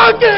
తుపాకీ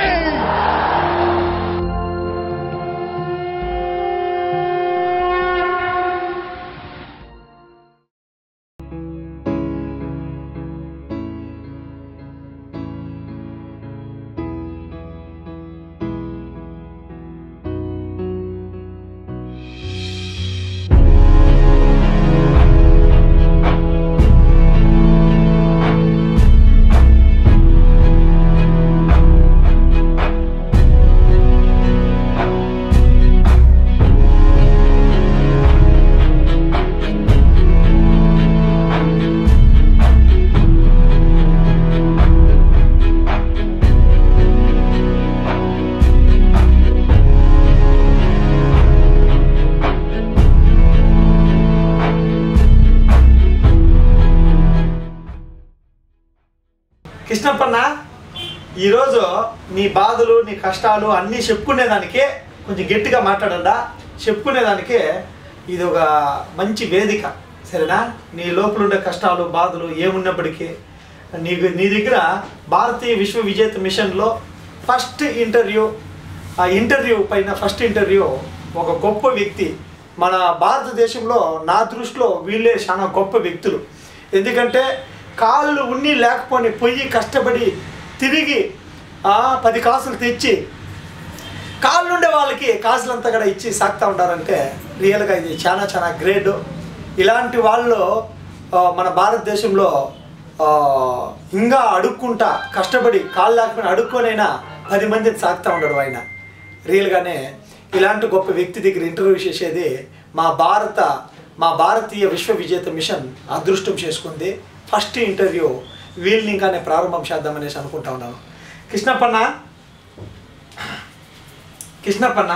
కృష్ణప్పన్న ఈరోజు నీ బాధలు నీ కష్టాలు అన్నీ చెప్పుకునేదానికే కొంచెం గట్టిగా మాట్లాడండా చెప్పుకునేదానికే ఇది ఒక మంచి వేదిక సరేనా నీ లోపల ఉండే కష్టాలు బాధలు ఏమున్నప్పటికీ నీకు నీ దగ్గర భారతీయ విశ్వ విజేత మిషన్లో ఫస్ట్ ఇంటర్వ్యూ ఆ ఇంటర్వ్యూ పైన ఫస్ట్ ఇంటర్వ్యూ ఒక గొప్ప వ్యక్తి మన భారతదేశంలో నా దృష్టిలో వీళ్ళే చాలా గొప్ప వ్యక్తులు ఎందుకంటే కాళ్ళు ఉన్ని లేకపోని పొయ్యి కష్టపడి తిరిగి ఆ, పది కాసులు తెచ్చి కాళ్ళు ఉండే వాళ్ళకి కాసులంతా కూడా ఇచ్చి సాగుతూ ఉంటారంటే రియల్గా ఇది చాలా చాలా గ్రేట్ ఇలాంటి వాళ్ళు ఆ, మన భారతదేశంలో ఆ, ఇంకా అడుక్కుంటా కష్టపడి కాళ్ళు లేకపోయినా అడుక్కొనైనా పది మందిని సాగుతూ ఉంటాడు ఆయన రియల్గానే ఇలాంటి గొప్ప వ్యక్తి దగ్గర ఇంటర్వ్యూ చేసేది మా భారత మా భారతీయ విశ్వ విజేత మిషన్ అదృష్టం చేసుకుంది ఫస్ట్ ఇంటర్వ్యూ వీళ్ళని ఇంకానే ప్రారంభం చేద్దామనేసి అనుకుంటా ఉన్నాను కృష్ణప్పన్న కృష్ణప్పన్న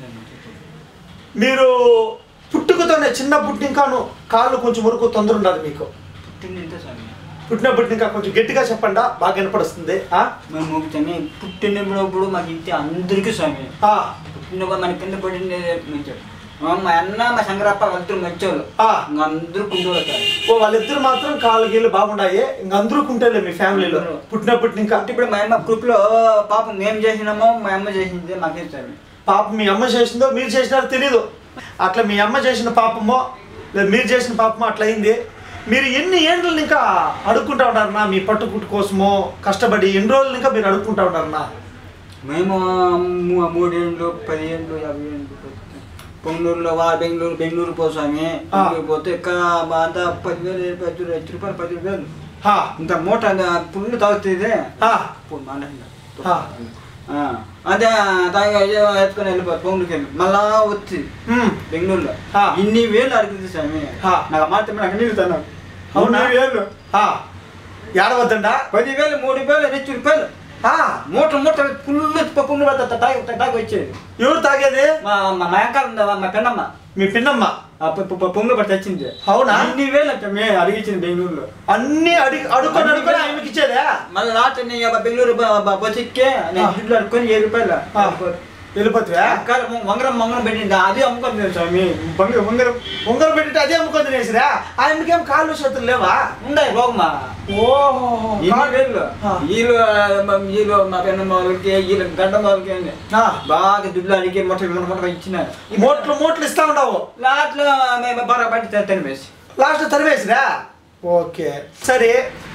మీరు పుట్టుకతోనే చిన్నప్పటి ఇంకాను కాళ్ళు కొంచెం వరకు తొందర ఉండదు మీకు పుట్టిందంటే స్వామి పుట్టినప్పటి ఇంకా కొంచెం గట్టిగా చెప్పండా బాగా వినపడుస్తుంది ఆ? మేము మోగుతామే పుట్టినప్పుడు మాకు ఇంటి అందరికీ స్వామి ఆ, పుట్టినప్పుడు మన కింద పడింది మంచి మా అన్న మా శంకరప్ప వాళ్ళిద్దరు మంచోళ్ళు ఆ. ఇంకా అందరూ కుండోళ్ళు ఓ వాళ్ళిద్దరు మాత్రం కాళ్ళు గీళ్ళు బాగున్నాయి ఇంక అందరూ కుంటేలే మీ ఫ్యామిలీలో పుట్టినప్పటి ఇంకా అంటే ఇప్పుడు మా అమ్మ గ్రూప్ లో పాపం మేము చేసినామో మా అమ్మ చేసింది మాకే స్వామి పాపం మీ అమ్మ చేసిందో మీరు చేసినారో తెలీదు అట్లా మీ అమ్మ చేసిన పాపమో లేదా మీరు చేసిన పాపమో అట్లా అయింది మీరు ఎన్ని ఏండ్లు ఇంకా అడుక్కుంటా ఉన్నారన్నా మీ పట్టుకుట్టు కోసమో కష్టపడి ఎన్ని రోజులు ఇంకా మీరు అడుక్కుంటా ఉన్నారన్నా మేము మూ- మూడేళ్ళు పదిహేళ్ళు యాభై ఏళ్ళు పొంగనూరులో వా బెంగళూరు బెంగళూరు పోసామి ఆ. బెంగళూరు పోతే ఇక మా అంతా పదివేలు పది ఐదు రూపాయలు పది వేలు హా, ఇంత మూట పుల్లు తాగుతుంది హా, పో, మానేసిండు. ఆ. ఆ, అదే తాగి ఎత్తుకొని వెళ్ళిపో పొంగులకి వెళ్ళి మళ్ళా వచ్చి ఉమ్, బెంగళూరులో ఆ. ఇన్ని వేలు అడుగుతుంది స్వామి ఆ. నాకు మాట నాకు నీళ్ళు తన్నావు అవునా? ఇన్ని వేలు హా. ఏడవద్దండా పదివేలు మూడు వేలు రెండు రూపాయలు హా, మూట మూట పుల్లు పుల్లు పడతా తాగి తాగి వచ్చేది ఎవరు తాగేది మా మా మయంకాలు ఉందా మా పెన్నమ్మ మీ పిన్నమ్మ ఆ పొ- పొ- పొంగులు పడి తెచ్చింది అవునా? ఇన్ని వేలు అంటే మే అడిగించింది బెంగళూరులో అన్ని అడిగి అడుక్కొని అడుక్కొని ఆమెకి ఇచ్చేదా మళ్ళీ లాస్ట్ నేను బెంగళూరు బస్ ఎక్కి నేను ఆ. దుడ్లు అడుక్కొని ఏడు రూపాయలు ఆ. వెళ్ళిపోతువా అక్కడ వంగరం వంగరం పెట్టింది అది అమ్ముకుంది స్వామి బంగారం వంగరం ఉంగరం పెట్టి అదే అమ్ముకొని తినేసిరా ఆయనకేం కాళ్ళు చేతులు లేవా ఉందా రోగమా ఓహో ఇన్ని వేలు ఆ. వీళ్ళు ఆ, వీళ్ళు మా పెన్న వాళ్ళకి వీళ్ళు గడ్డ వాళ్ళకి అని ఆ, బాగా దుడ్లు అడిగి మొట్ట మొట్ట మొట్ట ఇచ్చిన మోట్లు మోట్లు ఇస్తా ఉండవు లాస్ట్ లో మేము బాగా పట్టి తనివేసి లాస్ట్ తరివేసిరా ఓకే సరే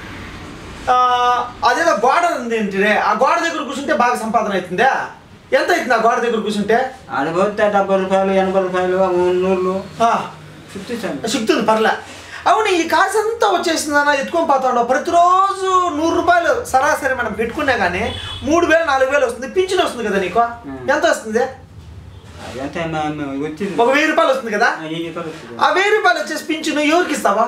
ఆ, అదేదో గోడ ఉంది ఏంటిరే ఆ గోడ దగ్గర కూర్చుంటే బాగా సంపాదన అవుతుందా ఎంత అవుతుంది ఆ గోడ దగ్గర కూర్చుంటే ఆడిపోతే డెబ్బై రూపాయలు ఎనభై రూపాయలు నూరు ఆ, ఫిఫ్టీ సెంట్ సిక్తుంది పర్లే అవును ఈ కాసు అంతా వచ్చేసిందన్న ఎత్తుకొని పోతాడు ప్రతిరోజు నూరు రూపాయలు సరాసరి మనం పెట్టుకున్నా కానీ మూడు వేలు నాలుగు వేలు వస్తుంది పింఛన్ వస్తుంది కదా నీకు ఉం. ఎంత వస్తుంది ఎంత వచ్చింది ఒక వెయ్యి రూపాయలు వస్తుంది కదా ఆ, వెయ్యి రూపాయలు వచ్చింది. ఆ వెయ్యి రూపాయలు వచ్చేసి పింఛను ఎవరికి ఇస్తావా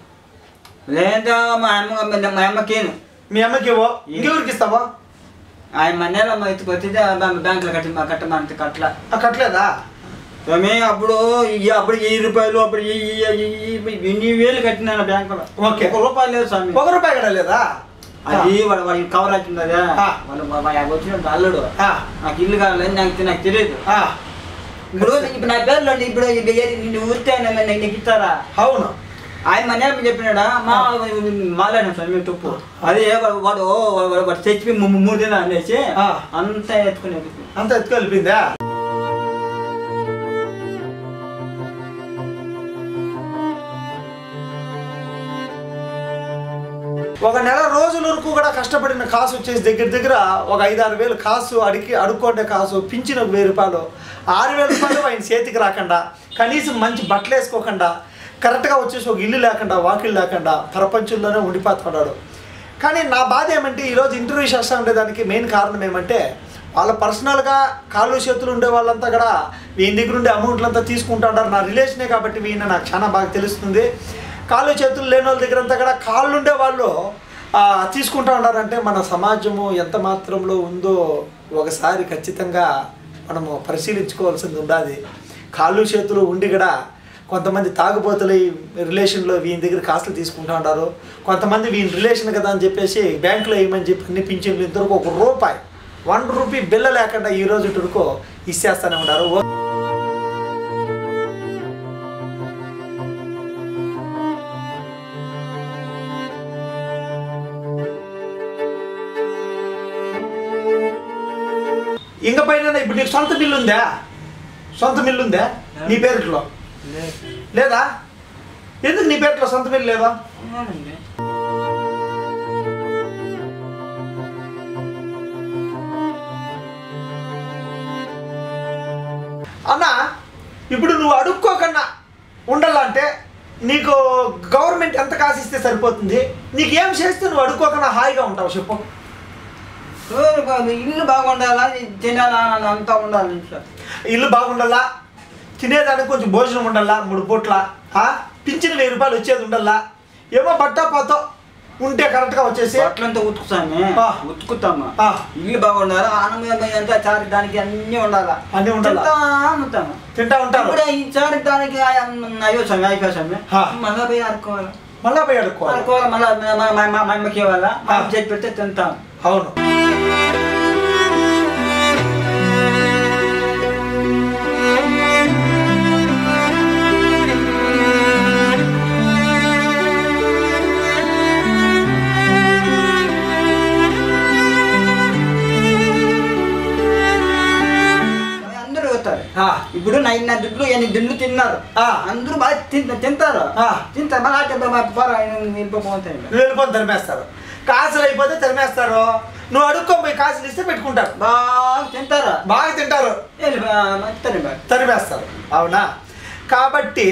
లేదా మా అమ్మ మా అమ్మకేను మీ అమ్మకి ఇవ్వో ఇంకెవరికి ఇస్తావా ఆయన మన నెల మా ఎత్తుకొస్తే బ్యాంకులో కట్టి మా కట్టమంత కట్టల ఆ కట్టలేదా స్వామి అప్పుడు ఈ అప్పుడు వెయ్యి రూపాయలు అప్పుడు ఈ- ఈ- ఈ- ఈ- ఇన్ని వేలు కట్టినాను బ్యాంకులో ఓకే. ఒక రూపాయలు లేదు స్వామి ఒక రూపాయి కూడా లేదా అది వాడు వాడికి కవర్ అవుతుంది అదే ఆ. వాళ్ళు వాడు వచ్చిన అల్లుడు ఆ, నాకు ఇల్లు కావాలని నాకు నాకు తెలియదు ఆ, ఇప్పుడు ఇప్పుడు నా పేర్లో ఇప్పుడు ఇది ఏది నిన్ను ఊరితే నీకు ఇస్తారా అవును ఆయన మన ఏమని చెప్పినాడా మా మాట్లాడిన స్వామి మేము తప్పు అదే వాడు వాడు వాడు- వాడు చచ్చిపోయి ము- ము- మూడు దినాలు అనేసి ఆ. అంతా ఎత్తుకునేది అంత ఎత్తుకెళ్ళిపోయిందా ఒక నెల రోజుల వరకు కూడా కష్టపడిన కాసు వచ్చేసి దగ్గర దగ్గర ఒక ఐదు ఆరు వేలు కాసు అడిగి అడుక్కోండే కాసు పింఛన్ ఒక వెయ్యి రూపాయలు ఆరు వేల రూపాయలు ఆయన చేతికి రాకుండా కనీసం మంచి బట్టలు వేసుకోకుండా కరెక్ట్గా వచ్చేసి ఒక ఇల్లు లేకుండా వాకిళ్ళు లేకుండా ప్రపంచంలోనే ఉండిపోతున్నాడు కానీ నా బాధ ఏమంటే ఈరోజు ఇంటర్వ్యూ చేస్తా ఉండేదానికి మెయిన్ కారణం ఏమంటే వాళ్ళ పర్సనల్గా కాళ్ళు చేతులు ఉండే వాళ్ళంతా కూడా వీని దగ్గర ఉండే అమౌంట్లు అంతా తీసుకుంటా ఉంటారు నా రిలేషనే కాబట్టి వీణ నాకు చాలా బాగా తెలుస్తుంది కాళ్ళు చేతులు లేని వాళ్ళ దగ్గర అంతా కూడా కాళ్ళు ఉండే వాళ్ళు ఆ, తీసుకుంటా ఉన్నారంటే మన సమాజము ఎంత మాత్రంలో ఉందో ఒకసారి ఖచ్చితంగా మనము పరిశీలించుకోవాల్సింది ఉండాలి కాళ్ళు చేతులు ఉండి కూడా కొంతమంది తాగుబోతులు ఈ రిలేషన్లో వీని దగ్గర కాసులు తీసుకుంటా ఉంటారు కొంతమంది వీని రిలేషన్ కదా అని చెప్పేసి బ్యాంకులో వేయమని చెప్పి అన్ని పింఛన్లు ఇంతవరకు ఒక రూపాయి వన్ రూపీ బిల్ల లేకుండా ఈ రోజు వరకు ఇచ్చేస్తూనే ఉన్నారు ఓ- ఇంక పైన ఇప్పుడు నీకు సొంత మిల్లు ఉందా సొంత మిల్లు ఉందా నీ పేరుట్లో లేదా ఎందుకు నీ పేరులో సొంత మిల్లు లేదా అవునండి. అన్న ఇప్పుడు నువ్వు అడుక్కోకుండా ఉండాలంటే నీకు గవర్నమెంట్ ఎంత కాసిస్తే సరిపోతుంది నీకు ఏం చేస్తే నువ్వు అడుక్కోకుండా హాయిగా ఉంటావు చెప్పు రోజు కాదు, ఇల్లు బాగుండాలా తినాలా అని అంతా ఉండాలి ఇంట్లో ఇల్లు బాగుండాలా తినేదానికి కొంచెం భోజనం ఉండాలా మూడు పూట్ల ఆ? పింఛన్ వెయ్యి రూపాయలు వచ్చేది ఉండాలా ఏమో బట్టా పోతో ఉంటే కరెక్ట్గా వచ్చేసి బట్టలంతా ఉతుకుతామే ఆ. ఉతుకుతాము ఆ. ఇల్లు బాగుండాలి ఆనందం అంతా చారి దానికి అన్ని ఉండాలా అన్నీ ఉండాలా? తింటా అమ్ముతాము తింటా ఉంటారు ఇప్పుడు ఈ చారి దానికి అయ్యో స్వామి అయిపోయా స్వామి ఆ. మళ్ళా పోయి ఆడుకోవాలి మళ్ళా పోయి అడుక్కోవాలి ఆడుకోవాలి మళ్ళా మా- మా- మా- మా అమ్మకి ఇవ్వాలా మా అమ్మ చేతి పెడితే తింటాం అవును అందరూ వస్తారు ఆ, ఇప్పుడు నా నా దుడ్లు ఎన్ని దుడ్లు తిన్నారు ఆ. అందరూ బాగా తింట తింటారు ఆ. తింటారు మళ్ళీ అట్లా మా పోరా వెళ్ళిపోతాయి నువ్వు వెళ్ళిపోతే తరిమేస్తారు కాసులు అయిపోతే తరిమేస్తారు నువ్వు అడుక్కొని పోయి కాసులు ఇస్తే పెట్టుకుంటారు బాగా తింటారు బాగా తింటారు వెళ్ళిపోతారు తరిమేస్తారు అవునా కాబట్టి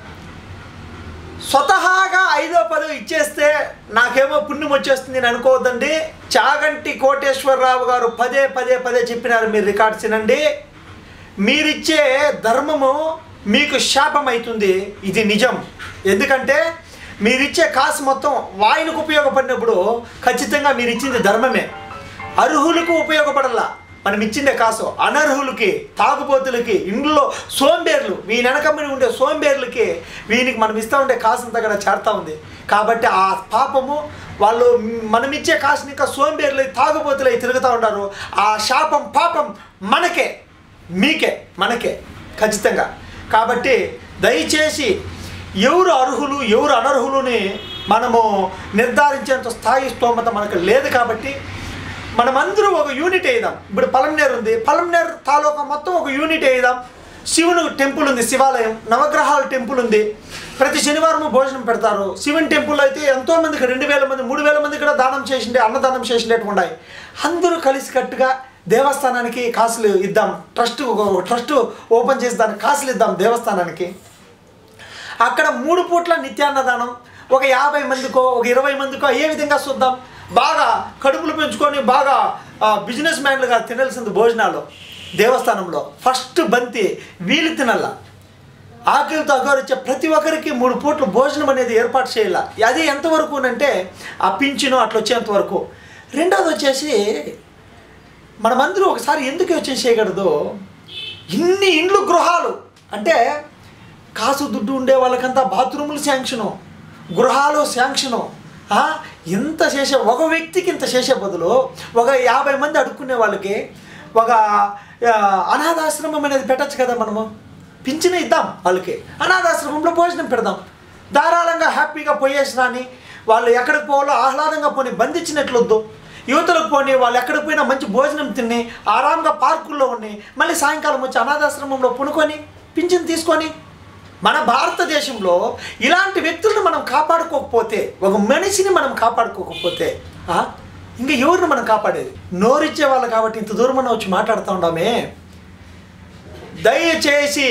స్వతహాగా ఐదో పదో ఇచ్చేస్తే నాకేమో పుణ్యం వచ్చేస్తుంది అని అనుకోవద్దండి చాగంటి కోటేశ్వరరావు గారు పదే పదే పదే చెప్పినారు మీరు రికార్డ్స్ వినండి మీరిచ్చే ధర్మము మీకు శాపం అవుతుంది ఇది నిజం ఎందుకంటే మీరిచ్చే కాసు మొత్తం వాయునికి ఉపయోగపడినప్పుడు ఖచ్చితంగా మీరు ఇచ్చింది ధర్మమే అర్హులకు ఉపయోగపడలా మనం ఇచ్చిందే కాసు అనర్హులకి తాగుబోతులకి ఇంట్లో సోంబేర్లు మీ వెనకమ్మని ఉండే సోంబేర్లకి వీనికి మనం ఇస్తూ ఉండే కాసు అంతా కూడా చేరుతా ఉంది కాబట్టి ఆ పాపము వాళ్ళు మనం ఇచ్చే కాసుని ఇంకా సోంబేర్లు తాగుబోతులై తిరుగుతూ ఉంటారు ఆ శాపం పాపం మనకే మీకే మనకే ఖచ్చితంగా కాబట్టి దయచేసి ఎవరు అర్హులు ఎవరు అనర్హులని మనము నిర్ధారించేంత స్థాయి స్తోమత మనకు లేదు కాబట్టి మనమందరూ ఒక యూనిట్ వేద్దాం ఇప్పుడు పలంనేరు ఉంది పలంనేరు తాలూకా మొత్తం ఒక యూనిట్ వేద్దాం శివుని టెంపుల్ ఉంది శివాలయం నవగ్రహాల టెంపుల్ ఉంది ప్రతి శనివారం భోజనం పెడతారు శివుని టెంపుల్ అయితే ఎంతో మందికి రెండు వేల మంది మూడు వేల మంది కూడా దానం చేసిండే అన్నదానం చేసిండేవి ఉన్నాయి అందరూ కలిసికట్టుగా దేవస్థానానికి కాసులు ఇద్దాం ట్రస్ట్ ఒక ట్రస్ట్ ఓపెన్ చేసి దానికి కాసులు ఇద్దాం దేవస్థానానికి అక్కడ మూడు పూట్ల నిత్యాన్నదానం ఒక యాభై మందికో ఒక ఇరవై మందికో ఏ విధంగా చూద్దాం బాగా కడుపులు పెంచుకొని బాగా బిజినెస్ మ్యాన్లుగా తినాల్సింది భోజనాలు దేవస్థానంలో ఫస్ట్ బంతి వీళ్ళు తినాల ఆకలితో అగౌరవించే ప్రతి ఒక్కరికి మూడు పూట్ల భోజనం అనేది ఏర్పాటు చేయాల అది ఎంతవరకు అంటే ఆ పింఛను అట్లా వచ్చేంత వరకు రెండోది వచ్చేసి మనమందరూ ఒకసారి ఎందుకు యోచన చేయకూడదు ఇన్ని ఇండ్లు గృహాలు అంటే కాసు దుడ్డు ఉండే వాళ్ళకంతా బాత్రూములు శాంక్షను గృహాలు శాంక్షను ఆ, ఇంత చేసే ఒక వ్యక్తికి ఇంత చేసే బదులు ఒక యాభై మంది అడుక్కునే వాళ్ళకి ఒక ఆ, అనాథాశ్రమం అనేది పెట్టచ్చు కదా మనము పింఛను ఇద్దాం వాళ్ళకి అనాథాశ్రమంలో భోజనం పెడదాం ధారాళంగా హ్యాపీగా పోయేసి రాని వాళ్ళు ఎక్కడికి పోవాలో ఆహ్లాదంగా పోని బంధించినట్లొద్దు యువతలకు పోని వాళ్ళు ఎక్కడికి పోయినా మంచి భోజనం తిని ఆరాంగా పార్కుల్లో ఉండి మళ్ళీ సాయంకాలం వచ్చి అనాథాశ్రమంలో పునుకొని పింఛన్ తీసుకొని మన భారతదేశంలో ఇలాంటి వ్యక్తులను మనం కాపాడుకోకపోతే ఒక మనిషిని మనం కాపాడుకోకపోతే ఆ, ఇంకా ఎవరిని మనం కాపాడేది నోరిచ్చే వాళ్ళు కాబట్టి ఇంత దూరం మనం వచ్చి మాట్లాడుతూ ఉన్నామే దయచేసి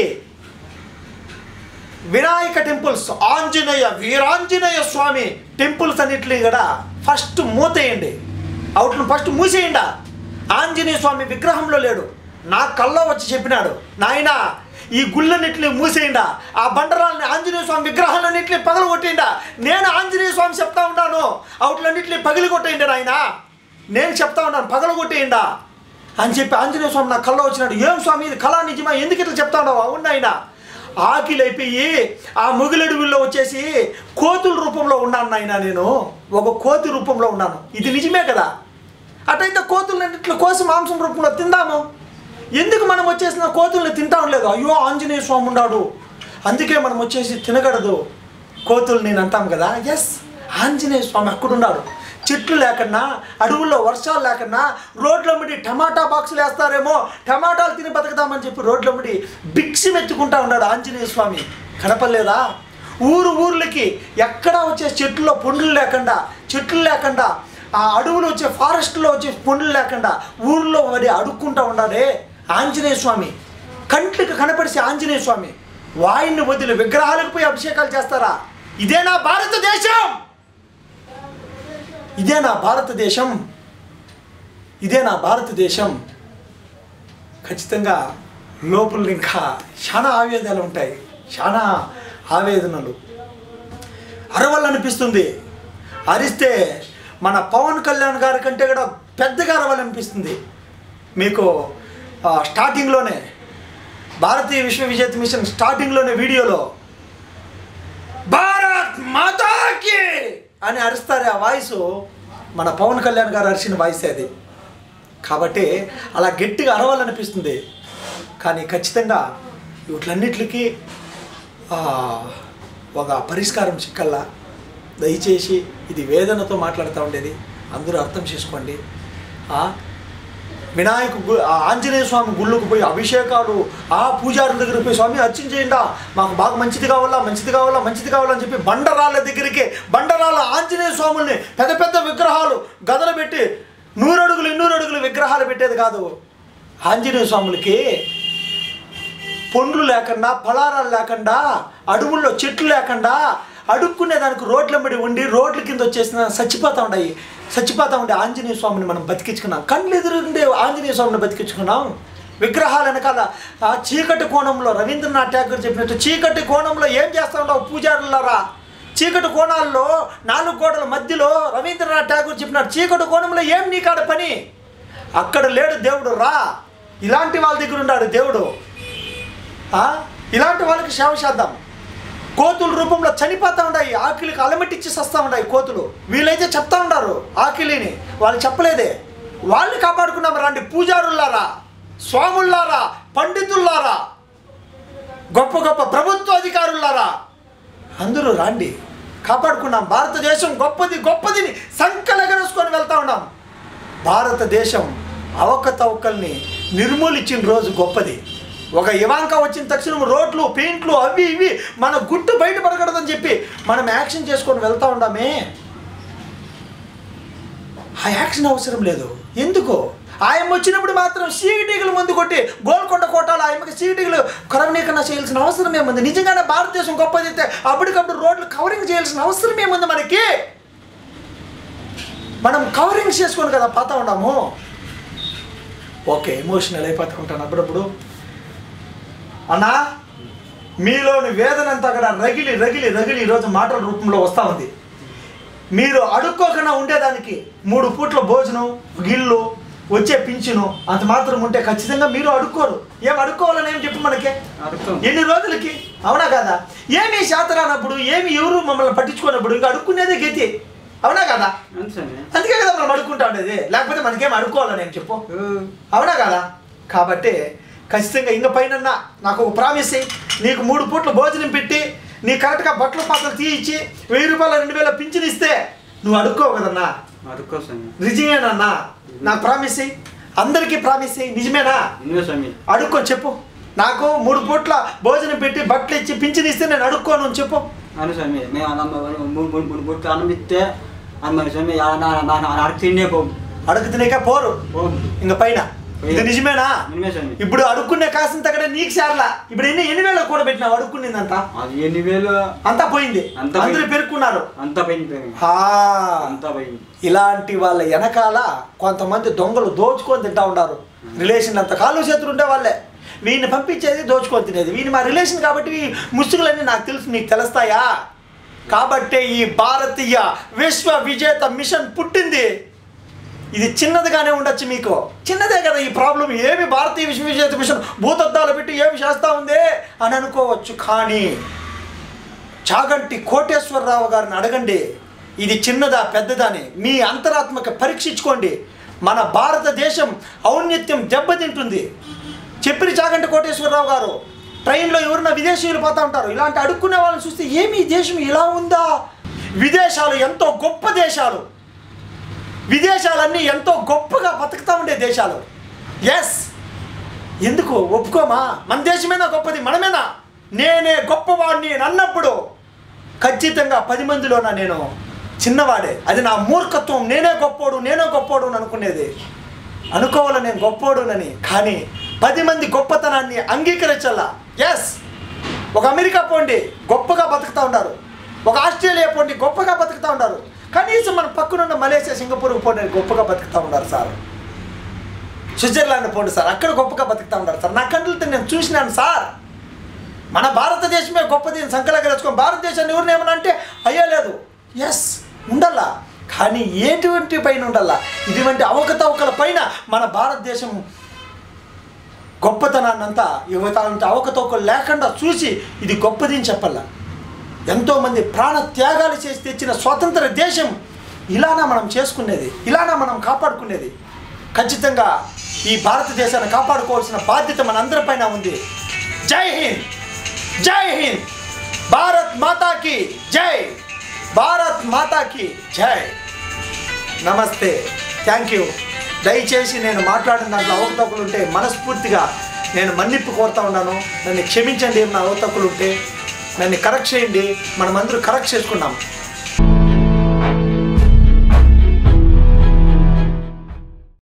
వినాయక టెంపుల్స్ ఆంజనేయ వీరాంజనేయ స్వామి టెంపుల్స్ అన్నిటిని కూడా ఫస్ట్ మూతేయండి అవుట్ను ఫస్ట్ మూసేయండి ఆంజనేయ స్వామి విగ్రహంలో లేడు నా కల్లో వచ్చి చెప్పినాడు నాయనా ఈ గుళ్ళన్నిటిని మూసేయండా ఆ బండరాలని ఆంజనేయ స్వామి విగ్రహాలన్నింటినీ పగలు కొట్టేయండా నేను ఆంజనేయ స్వామి చెప్తా ఉన్నాను అవుట్లన్నింటినీ పగిలి కొట్టేయండి నాయనా నేను చెప్తా ఉన్నాను పగలు కొట్టేయండా అని చెప్పి ఆంజనేయ స్వామి నా కల్లో వచ్చినాడు ఏం స్వామి ఇది కళా నిజమా ఎందుకు ఇట్లా చెప్తా ఉన్నావు అవును ఆయన ఆకిలి అయిపోయి ఆ ముగిలడుగుల్లో వచ్చేసి కోతుల రూపంలో ఉన్నాను నాయన నేను ఒక కోతి రూపంలో ఉన్నాను ఇది నిజమే కదా అటైతే కోతులన్నింటిలో కోసి మాంసం రూపంలో తిందాము ఎందుకు మనం వచ్చేసిన కోతుల్ని తింటాం లేదు అయ్యో ఆంజనేయ స్వామి ఉన్నాడు అందుకే మనం వచ్చేసి తినగలదు కోతులు నేను అంటాం కదా ఎస్ ఆంజనేయ స్వామి అక్కడున్నాడు చెట్లు లేకన్నా అడవుల్లో వర్షాలు లేకన్నా రోడ్లమ్మడి టమాటా బాక్సులు వేస్తారేమో టమాటాలు తిని బతుకుతామని చెప్పి రోడ్లమ్మడి భిక్ష మెచ్చుకుంటా ఉన్నాడు ఆంజనేయ స్వామి కనపలేదా ఊరు ఊర్లకి ఎక్కడా వచ్చే చెట్లలో పండ్లు లేకుండా చెట్లు లేకుండా ఆ అడవులు వచ్చే ఫారెస్ట్లో వచ్చే పండ్లు లేకుండా ఊర్లో పడి అడుక్కుంటా ఉన్నాడే ఆంజనేయ స్వామి కంట్లకు కనపడిసే ఆంజనేయ స్వామి వాయిని వదిలి విగ్రహాలకు పోయి అభిషేకాలు చేస్తారా ఇదేనా భారతదేశం ఇదే నా భారతదేశం ఇదే నా భారతదేశం ఖచ్చితంగా లోపల ఇంకా చాలా ఆవేదనలు ఉంటాయి చాలా ఆవేదనలు అరవాలనిపిస్తుంది అరిస్తే మన పవన్ కళ్యాణ్ గారి కంటే కూడా పెద్దగా అరవాలనిపిస్తుంది మీకు ఆ, స్టార్టింగ్లోనే భారతీయ విశ్వ విజేత మిషన్ స్టార్టింగ్లోనే వీడియోలో భారత్ మాతాకి అని అరుస్తారు ఆ వాయిస్ మన పవన్ కళ్యాణ్ గారు అరిచిన వాయిస్ అది కాబట్టి అలా గట్టిగా అరవాలనిపిస్తుంది కానీ ఖచ్చితంగా వీటిలన్నిటికీ ఆ, ఒక పరిష్కారం చిక్కల్లా దయచేసి ఇది వేదనతో మాట్లాడుతూ ఉండేది అందరూ అర్థం చేసుకోండి ఆ, వినాయక గు ఆ ఆంజనేయ స్వామి గుళ్ళకు పోయి అభిషేకాలు ఆ పూజారుల దగ్గర పోయి స్వామి అర్చన చేయండి మాకు బాగా మంచిది కావాలా మంచిది కావాలా మంచిది కావాలని చెప్పి బండరాళ్ళ దగ్గరికి బండరాళ్ళ ఆంజనేయ స్వాముల్ని పెద్ద పెద్ద విగ్రహాలు గదలు పెట్టి నూరడుగులు ఎన్నూరు అడుగులు విగ్రహాలు పెట్టేది కాదు ఆంజనేయ స్వాములకి పండ్లు లేకుండా ఫలారాలు లేకుండా అడవుల్లో చెట్లు లేకుండా అడుక్కునే దానికి రోడ్లమ్మడి ఉండి రోడ్ల కింద వచ్చేసిన చచ్చిపోతా ఉన్నాయి చచ్చిపోతా ఉండే ఆంజనేయ స్వామిని మనం బతికించుకున్నాం కళ్ళు ఎదురుండే ఆంజనేయ స్వామిని బతికించుకున్నాం విగ్రహాల వెనకాల ఆ చీకటి కోణంలో రవీంద్రనాథ్ ఠాగూర్ చెప్పినట్టు చీకటి కోణంలో ఏం చేస్తా ఉండవు పూజారులారా చీకటి కోణాల్లో నాలుగు గోడల మధ్యలో రవీంద్రనాథ్ ఠాగూర్ చెప్పినట్టు చీకటి కోణంలో ఏం నీ కాడ పని అక్కడ లేడు దేవుడు రా ఇలాంటి వాళ్ళ దగ్గర ఉన్నాడు దేవుడు ఆ? ఇలాంటి వాళ్ళకి సేవ చేద్దాం కోతుల రూపంలో చనిపోతూ ఉన్నాయి ఆకిలికి అలమెట్టిచ్చి సస్తా ఉన్నాయి కోతులు వీళ్ళైతే చెప్తా ఉన్నారు ఆకిలిని వాళ్ళు చెప్పలేదే వాళ్ళని కాపాడుకున్నాం రండి పూజారులారా స్వాముల్లారా పండితుల్లారా గొప్ప గొప్ప ప్రభుత్వ అధికారులారా అందరూ రాండి కాపాడుకున్నాం భారతదేశం గొప్పది గొప్పదిని సంకలగరేసుకొని వెళ్తా ఉన్నాం భారతదేశం అవకతవకల్ని నిర్మూలించిన రోజు గొప్పది ఒక ఇవాంక వచ్చిన తక్షణం రోడ్లు పెయింట్లు అవి ఇవి మన గుట్టు బయటపడకూడదని చెప్పి మనం యాక్షన్ చేసుకొని వెళ్తా ఉండామే ఆ యాక్షన్ అవసరం లేదు ఎందుకు ఆయన వచ్చినప్పుడు మాత్రం సీటీగులు ముందు కొట్టి గోల్కొండ కోటాలు ఆయనకి సీటీగులు కరవనీకన్నా చేయాల్సిన అవసరం ఏముంది నిజంగానే భారతదేశం గొప్పది అయితే అప్పటికప్పుడు రోడ్లు కవరింగ్ చేయాల్సిన అవసరం ఏముంది మనకి మనం కవరింగ్ చేసుకొని కదా పోతా ఉన్నాము ఓకే ఎమోషనల్ అయిపోతూ ఉంటాను అప్పుడప్పుడు అన్నా మీలోని వేదన అంతా కూడా రగిలి రగిలి రగిలి ఈరోజు మాటల రూపంలో వస్తూ ఉంది మీరు అడుక్కోకుండా ఉండేదానికి మూడు పూట్ల భోజనం గిల్లు వచ్చే పింఛను అంత మాత్రం ఉంటే ఖచ్చితంగా మీరు అడుక్కోరు ఏం అడుక్కోవాలని ఏం చెప్పు మనకి అర్థం ఎన్ని రోజులకి అవునా కదా ఏమీ శాతరానప్పుడు ఏమి ఎవరు మమ్మల్ని పట్టించుకున్నప్పుడు ఇంకా అడుక్కునేదే గతి అవునా కదా అంతే అందుకే కదా మనం అడుక్కుంటా ఉండేది లేకపోతే మనకేం అడుక్కోవాలని ఏం చెప్పు అవునా కదా కాబట్టి ఖచ్చితంగా ఇంక పైన నాకు ఒక ప్రామిస్ చెయ్యి నీకు మూడు పూట్ల భోజనం పెట్టి నీ కరెక్ట్గా బట్టల పాత్రలు తీయించి వెయ్యి రూపాయలు రెండు వేల పింఛన్ ఇస్తే నువ్వు అడుక్కోవు కదన్నా అడుక్కో స్వామి నిజమేనన్నా నాకు ప్రామిస్ చెయ్యి అందరికీ ప్రామిస్ చెయ్యి నిజమేనా నువ్వే స్వామి అడుక్కో చెప్పు నాకు మూడు పూట్ల భోజనం పెట్టి బట్టలు ఇచ్చి పింఛన్ ఇస్తే నేను అడుక్కోను అని చెప్పు అను స్వామి మేము అన్నమ్మ మూడు మూడు మూడు బుట్టు అన్నం ఇస్తే అన్న స్వామి అరకు తిండే పోం అడుగుతున్నాక పోరు పోం ఇంక పైన ఇది నిజమేనా నిజమే స్వామి ఇప్పుడు అడుక్కునే కాసిన తగ్గడ నీకు చేరలా ఇప్పుడు ఎన్ని ఎన్ని వేల కూడా పెట్టినావు అడుక్కునేదంతా అది ఎన్ని వేలు అంతా పోయింది అంతా అందరూ పోయింది. పెరుక్కున్నారు అంతా పోయింది స్వామి. హా. అంతా పోయింది ఇలాంటి వాళ్ళ వెనకాల కొంతమంది దొంగలు దోచుకొని తింటా ఉంటారు రిలేషన్ అంత కాలు చేతులు ఉండే వాళ్ళే వీడిని పంపించేది దోచుకొని తినేది వీని మా రిలేషన్ కాబట్టి ఈ ముసుగులన్నీ నాకు తెలుసు నీకు తెలుస్తాయా కాబట్టే ఈ భారతీయ విశ్వ విజేత మిషన్ పుట్టింది ఇది చిన్నదిగానే ఉండొచ్చు మీకు చిన్నదే కదా ఈ ప్రాబ్లం ఏమి భారతీయ విశ్వ విజేత మిషన్ భూతద్దాలు పెట్టి ఏమి చేస్తా ఉంది అని అనుకోవచ్చు కానీ చాగంటి కోటేశ్వరరావు గారిని అడగండి ఇది చిన్నదా పెద్దదా అని మీ అంతరాత్మక పరీక్షించుకోండి మన భారతదేశం ఔన్నత్యం దెబ్బతింటుంది చెప్పిన చాగంటి కోటేశ్వరరావు గారు ట్రైన్లో ఎవరైనా విదేశీయులు పోతా ఉంటారు ఇలాంటి అడుక్కునే వాళ్ళని చూస్తే ఏమి ఈ దేశం ఇలా ఉందా విదేశాలు ఎంతో గొప్ప దేశాలు విదేశాలన్నీ ఎంతో గొప్పగా బతుకుతూ ఉండే దేశాలు ఎస్ ఎందుకు ఒప్పుకోమా మన దేశమేనా గొప్పది మనమేనా నేనే గొప్పవాడిని అని అన్నప్పుడు ఖచ్చితంగా పది మందిలోన నేను చిన్నవాడే అది నా మూర్ఖత్వం నేనే గొప్పోడు నేనే గొప్పోడు అని అనుకునేది అనుకోవాలి నేను గొప్పోడునని కానీ పది మంది గొప్పతనాన్ని అంగీకరించాలా ఎస్ ఒక అమెరికా పోండి గొప్పగా బతుకుతూ ఉన్నారు ఒక ఆస్ట్రేలియా పోండి గొప్పగా బతుకుతూ ఉన్నారు కనీసం మన పక్కనున్న మలేషియా సింగపూర్కి పోండి గొప్పగా బతుకుతూ ఉన్నారు సార్ స్విట్జర్లాండ్ పోండి సార్ అక్కడ గొప్పగా బతుకుతూ ఉన్నారు సార్ నా కంట్లతో నేను చూసినాను సార్ మన భారతదేశమే గొప్పది అని సంకలంగా తెచ్చుకోం భారతదేశాన్ని ఎవరిని ఏమన్నా అంటే అయ్యా లేదు ఎస్ ఉండాలా కానీ ఎటువంటి పైన ఉండాలా ఇటువంటి అవకతవకల పైన మన భారతదేశం గొప్పతనాన్ని అంతా యువత అవకతవకలు లేకుండా చూసి ఇది గొప్పది అని చెప్పాలా ఎంతోమంది ప్రాణ త్యాగాలు చేసి తెచ్చిన స్వతంత్ర దేశం ఇలానా మనం చేసుకునేది ఇలానా మనం కాపాడుకునేది ఖచ్చితంగా ఈ భారతదేశాన్ని కాపాడుకోవాల్సిన బాధ్యత మన అందరిపైన ఉంది జై హింద్ జై హింద్ భారత్ మాతాకి జై భారత్ మాతాకి జై నమస్తే థ్యాంక్ యూ దయచేసి నేను మాట్లాడిన దాంట్లో అవకతవకలు ఉంటే మనస్ఫూర్తిగా నేను మన్నిప్పు కోరుతా ఉన్నాను నన్ను క్షమించండి నా అవకతవకలు ఉంటే నన్ను కరెక్ట్ చేయండి మనమందరూ కరెక్ట్ చేసుకున్నాం